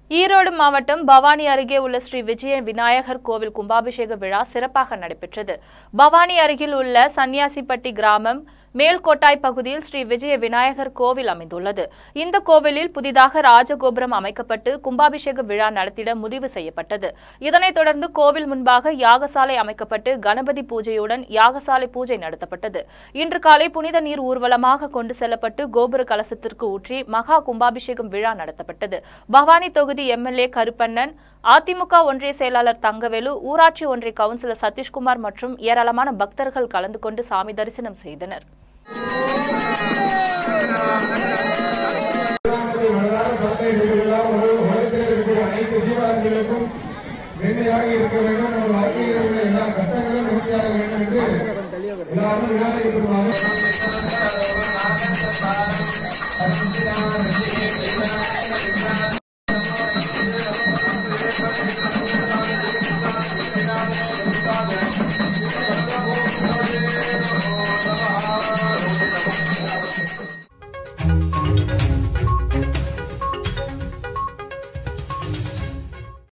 ஈரோடு மாவட்டம் பவானி அருகே உள்ள ஸ்ரீ விஜய விநாயகர் கோவில் கும்பாபிஷேக விழா சிறப்பாக நடைபெற்றது பவானி அருகில் உள்ள சன்னியாசிப்பட்டி கிராமம் மேல்கோட்டாய் பகுதியில் ஸ்ரீ விஜய விநாயகர் கோவில் அமைந்துள்ளது இந்த கோவிலில் புதிதாக ராஜகோபுரம் அமைக்கப்பட்டு கும்பாபிஷேக விழா நடத்திட முடிவு செய்யப்பட்டது இதனைத் தொடர்ந்து கோவில் முன்பாக யாகசாலை அமைக்கப்பட்டு கணபதி பூஜையுடன் யாகசாலை பூஜை நடத்தப்பட்டது இன்று காலை புனித நீர் ஊர்வலமாக கொண்டு செல்லப்பட்டு கோபுர கலசத்திற்கு ஊற்றி மகா கும்பாபிஷேகம் விழா நடத்தப்பட்டது பவானி தொகுதி எம்எல்ஏ கருப்பண்ணன் அதிமுக ஒன்றிய செயலாளர் தங்கவேலு ஊராட்சி ஒன்றிய கவுன்சிலர் சதீஷ்குமார் மற்றும் ஏராளமான பக்தர்கள் கலந்து கொண்டு சாமி தரிசனம் செய்தனர் அனைத்து ஜீவராசிகளுக்கும் மென்மையாக இருக்க வேண்டும் நம்ம வாழ்க்கையில் உள்ள எல்லா கஷ்டங்களும் நிவர்த்தியாக வேண்டும் என்று எல்லாரும் விநாயகர் பெருமானை